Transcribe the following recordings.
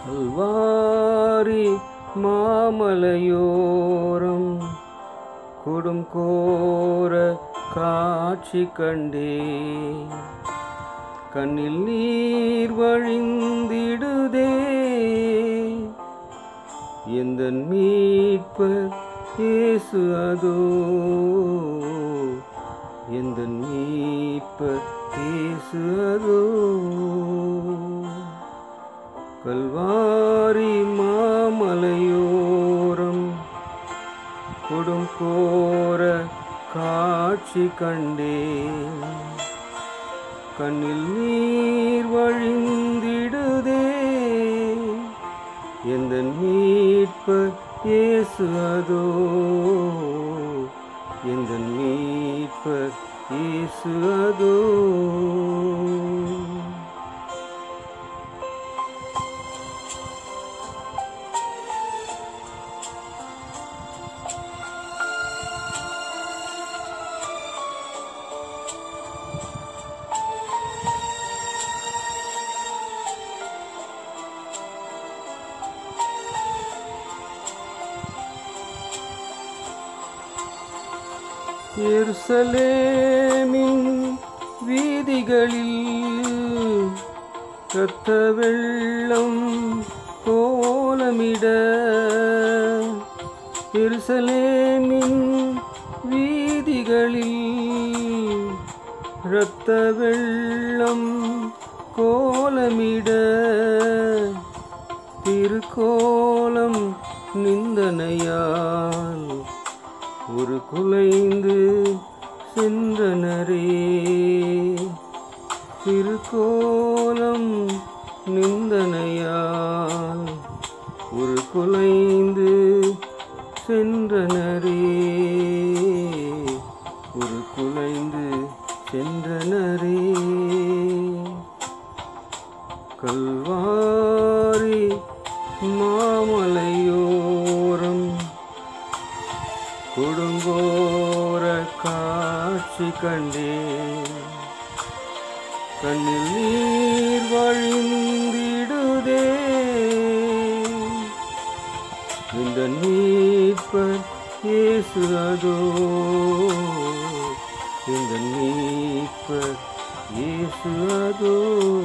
கல்வாரி மாமலையோரம் கொடும் கோர காட்சி கண்டே கண்ணில் நீர் வழிந்திடுதே எந்த மீட்பர் இயேசு அதோ எந்த மீட்பர் இயேசு அதோ கல்வாரி மாமலையோரம் கொடும் கோர காட்சி கண்டே கண்ணில் நீர் வழிந்திடுதே எந்த மீட்பர் இயேசு அதோ எந்த மீட்பர் இயேசு அதோ எருசலேமின் வீதிகளில் இரத்த வெள்ளம் கோலமிட எருசலேமின் வீதிகளில் இரத்த வெள்ளம் கோலமிட திருக்கோலம் நிந்தனையால் ஒரு குலைந்து சென்றனரே திருக்கோலம் நிந்தனையால் ஒரு குலைந்து சென்றனரே ஒரு குலைந்து சென்றனரே கல்வாரி மாமலையோரம் கொடுங்கோர காட்சி கண்டே கண்ணில் நீர் வழிந்திடுதே இந்த நீட்பர் இயேசு அதோ இந்த நீட்பர் இயேசு அதோ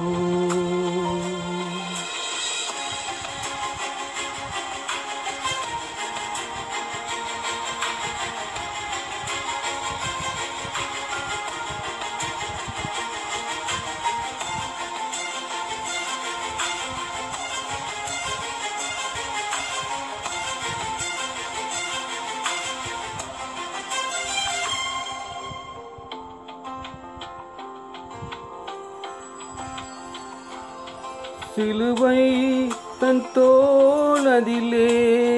சிலுவை தன் தோளதிலே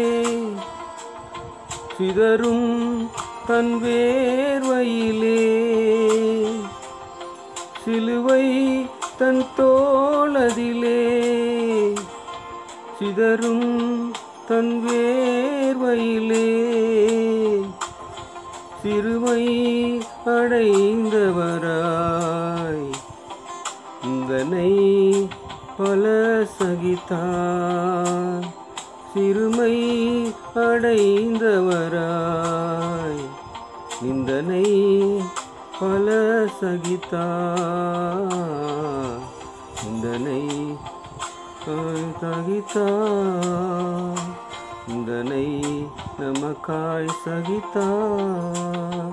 சிதறும் தன் வேர்வையிலே சிலுவை தன் தோளதிலே சிதறும் தன் வேர்வையிலே சிறுவை அடைந்தவராய் இந்தனை பல சகித்தார் சிறுமை அடைந்தவராய் நிந்தனை பல சகித்தார் நிந்தனை சகித்தார் நிந்தனை நமக்காய் சகித்தார்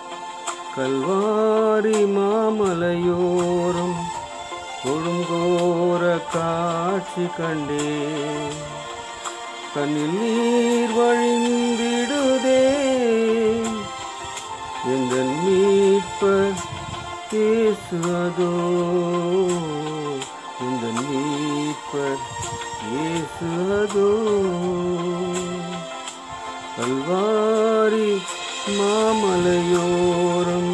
கல்வாரி மாமலையோரம் கொழுங்கோர காட்சி கண்டே கண்ணில் நீர் வழிந்திடுதே எந்த மீட்பர் இயேசு அதோ இந்த மீட்பர் இயேசு அதோ கல்வாரி மாமலையோரம்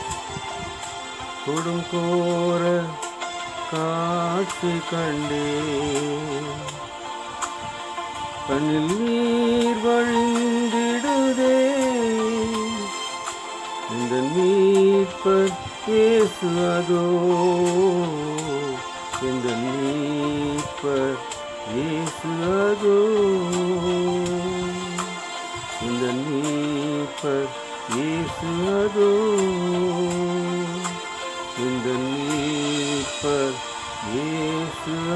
கொடுங்கோர காட்சி கண்டே கண்ணில் நீர் வழிந்திடுதே இந்த மீட்பர் இயேசு அதோ இந்த மீட்பர் இயேசு அதோ இந்த மீட்பர் இயேசு அதோ இந்த மீட்பர் இயேசு